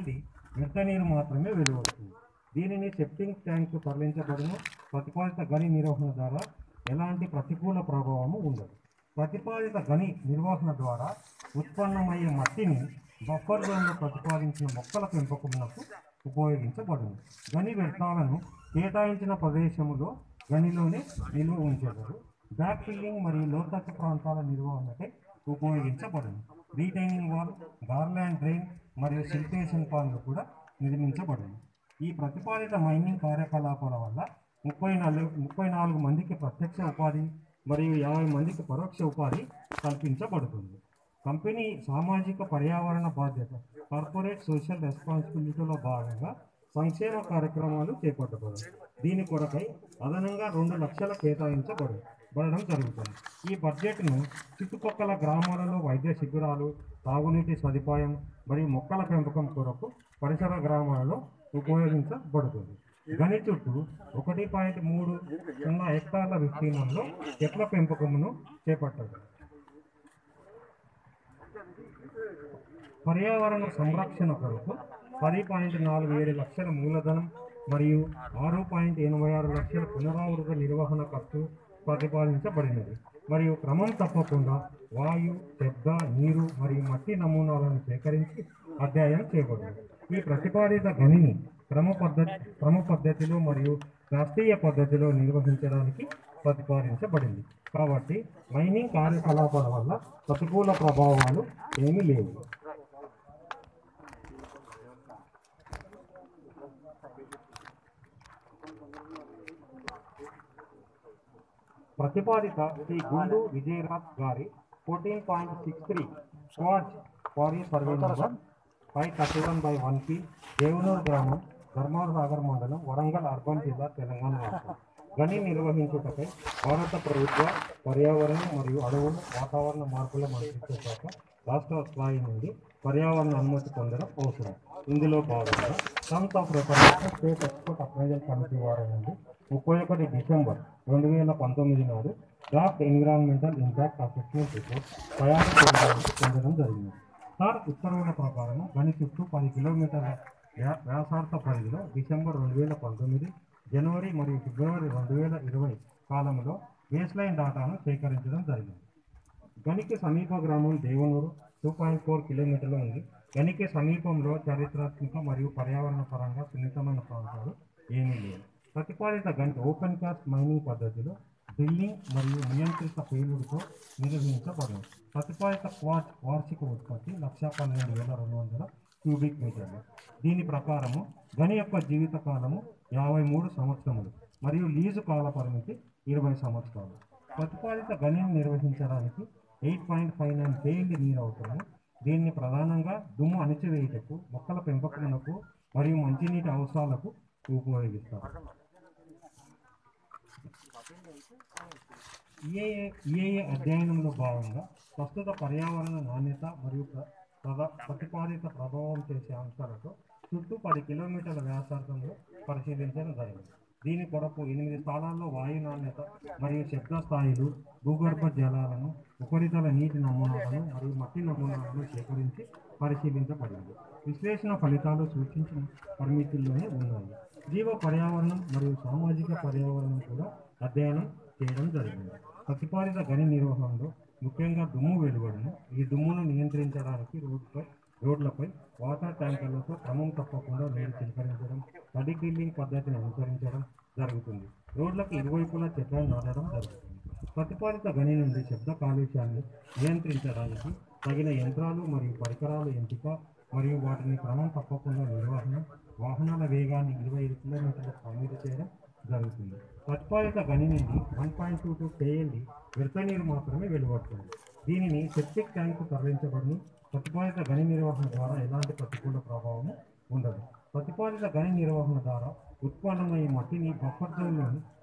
నుండి వ్యర్థ నీరు మాత్రమే వెలువడుతుంది దీనిని సెప్టింగ్ ట్యాంకు తరలించబడిన ప్రతిపాదిత గని నిర్వహణ ద్వారా ఎలాంటి ప్రతికూల ప్రభావము ఉండదు ప్రతిపాదిత గని నిర్వహణ ద్వారా ఉత్పన్నమయ్యే మట్టిని బఫర్ జోన్లో ప్రతిపాదించిన మొక్కల పెంపకమునకు ఉపయోగించబడును గని వ్యర్థాలను కేటాయించిన ప్రదేశములో గనిలోనే నిల్వ ఉంచగలరు బ్యాక్ ఫిల్లింగ్ మరియు లోతట్టు ప్రాంతాల నిర్వహణకై ఉపయోగించబడును రీటైనింగ్ వాల్ గార్లాండ్ డ్రైన్ మరియు సిల్టేషన్ పాన్లు కూడా నిర్మించబడును ఈ ప్రతిపాదిత మైనింగ్ కార్యకలాపాల వల్ల ముప్పై నాలుగు ముప్పై నాలుగు మందికి ప్రత్యక్ష ఉపాధి మరియు యాభై మందికి పరోక్ష ఉపాధి కల్పించబడుతుంది కంపెనీ సామాజిక పర్యావరణ బాధ్యత కార్పొరేట్ సోషల్ రెస్పాన్సిబిలిటీలో భాగంగా సంక్షేమ కార్యక్రమాలు చేపట్టబడు దీని కొరకై అదనంగా రెండు లక్షల కేటాయించబడు పడడం జరుగుతుంది ఈ బడ్జెట్ను చుట్టుపక్కల గ్రామాలలో వైద్య శిబిరాలు తాగునీటి సదుపాయం మరియు మొక్కల పెంపకం కొరకు పరిసర గ్రామాలలో ఉపయోగించబడుతుంది గని చుట్టూ ఒకటి పాయింట్ మూడు సున్నా హెక్టార్ల విస్తీర్ణంలో చెట్ల పెంపకమును చేపట్టారు పర్యావరణ సంరక్షణ కొరకు పది పాయింట్ నాలుగు ఏడు లక్షల మూలధనం మరియు ఆరు పాయింట్ ఎనభై ఆరు లక్షల పునరావృత నిర్వహణ ఖర్చు ప్రతిపాదించబడినది మరియు క్రమం తప్పకుండా వాయు శబ్ద నీరు మరియు మట్టి నమూనాలను సేకరించి అధ్యయనం చేయబడింది ఈ ప్రతిపాదిత గనిని క్రమ పద్ధతి క్రమ పద్ధతిలో మరియు శాస్త్రీయ పద్ధతిలో నిర్వహించడానికి ప్రతిపాదించబడింది కాబట్టి మైనింగ్ కార్యకలాపాల వల్ల ప్రతికూల ప్రభావాలు ఏమీ లేవు ప్రతిపాదిత శ్రీ గుండు విజయరాజ్ గారి ఫోర్టీన్ పాయింట్ సిక్స్ త్రీ స్వాట్ ఫారీ survey number five thirty one by one P Devanur గ్రామం ధర్మార్ సాగర్ మండలం వరంగల్ అర్బన్ జిల్లా తెలంగాణ రాష్ట్రం గని నిర్వహించుటకై భారత ప్రభుత్వ పర్యావరణ మరియు అడవులు వాతావరణ మార్పుల మంత్రిత్వ శాఖ రాష్ట్ర స్థాయి నుండి పర్యావరణ అనుమతి పొందడం అవసరం ఇందులో భాగంగా terms of reference state expert appraisal committee వారి నుండి ముప్పై ఒకటి డిసెంబర్ రెండు వేల పంతొమ్మిది నాడు draft environmental impact assessment report తయారు చేయడానికి పొందడం జరిగింది సార్ ఉత్తర్వుల ప్రకారం గని చుట్టూ పది కిలోమీటర్ల వ్యా- వ్యాసార్థ పరిధిలో డిసెంబర్ రెండు వేల పంతొమ్మిది జనవరి మరియు ఫిబ్రవరి రెండు వేల ఇరవై కాలంలో బేస్ లైన్ డాటాను సేకరించడం జరిగింది గనికి సమీప గ్రామం దేవనూరు టూ పాయింట్ ఫోర్ కిలోమీటర్లు ఉంది గనికి సమీపంలో చారిత్రాత్మక మరియు పర్యావరణ పరంగా సున్నితమైన ప్రాంతాలు ఏమీ లేవు ప్రతిపాదిత గంట ఓపెన్ కాస్ట్ మైనింగ్ పద్ధతిలో డ్రిల్లింగ్ మరియు నియంత్రిత పేలుడుతో నిర్వహించబడింది ప్రతిపాదిత క్వార్ట్ వార్షిక ఉత్పత్తి లక్ష పన్నెండు వేల రెండు వందల క్యూబిక్ మీటర్లు దీని ప్రకారము గని యొక్క జీవిత కాలము యాభై మూడు సంవత్సరములు మరియు లీజు కాల పరిమితి ఇరవై సంవత్సరాలు ప్రతిపాదిత గనిని నిర్వహించడానికి eight point five nine KLD నీరు అవసరము దీన్ని ప్రధానంగా దుమ్ము అణిచివేయుటకు మొక్కల పెంపకమునకు మరియు మంచినీటి అవసరాలకు ఉపయోగిస్తారు ఈఏఏ ఈఏఏ అధ్యయనంలో భాగంగా ప్రస్తుత పర్యావరణ నాణ్యత మరియు ప్ర- ప్రద- ప్రతిపాదిత ప్రభావం చేసే అంశాలతో చుట్టూ పది కిలోమీటర్ల వ్యాసార్థంలో పరిశీలించడం జరిగింది దీని కొరకు ఎనిమిది స్థానాల్లో వాయు నాణ్యత మరియు శబ్ద స్థాయిలు భూగర్భ జలాలను ఉపరితల నీటి నమూనాలను మరియు మట్టి నమూనాలను సేకరించి పరిశీలించబడింది విశ్లేషణ ఫలితాలు సూచించిన పరిమితుల్లోనే ఉన్నాయి జీవ పర్యావరణం మరియు సామాజిక పర్యావరణం కూడా అధ్యయనం చేయడం జరిగింది ప్రతిపాదిత గని నిర్వహణలో ముఖ్యంగా దుమ్ము వెలువడను ఈ దుమ్మును నియంత్రించడానికి రోడ్పై రోడ్లపై వాటర్ ట్యాంకర్లతో క్రమం తప్పకుండా నీరు చిలకరించడం తడి డ్రిల్లింగ్ పద్ధతిని అనుసరించడం జరుగుతుంది రోడ్లకు ఇరువైపులా చెట్లను నాటడం జరుగుతుంది ప్రతిపాదిత గని నుండి శబ్ద కాలుష్యాన్ని నియంత్రించడానికి తగిన యంత్రాలు మరియు పరికరాల ఎంపిక మరియు వాటిని క్రమం తప్పకుండా నిర్వహణ వాహనాల వేగాన్ని ఇరవై ఐదు కిలోమీటర్ల పరిమితి చేయడం జరుగుతుంది ప్రతిపాదిత గని నుండి one point two two KLD వ్యర్థ నీరు మాత్రమే వెలువడుతుంది దీనిని సెప్టిక్ ట్యాంకు తరలించబడి ప్రతిపాదిత గని నిర్వహణ ద్వారా ఎలాంటి ప్రతికూల ప్రభావము ఉండదు ప్రతిపాదిత గని నిర్వహణ ద్వారా ఉత్పన్నమయ్యే మట్టిని బఫర్ జోన్లోని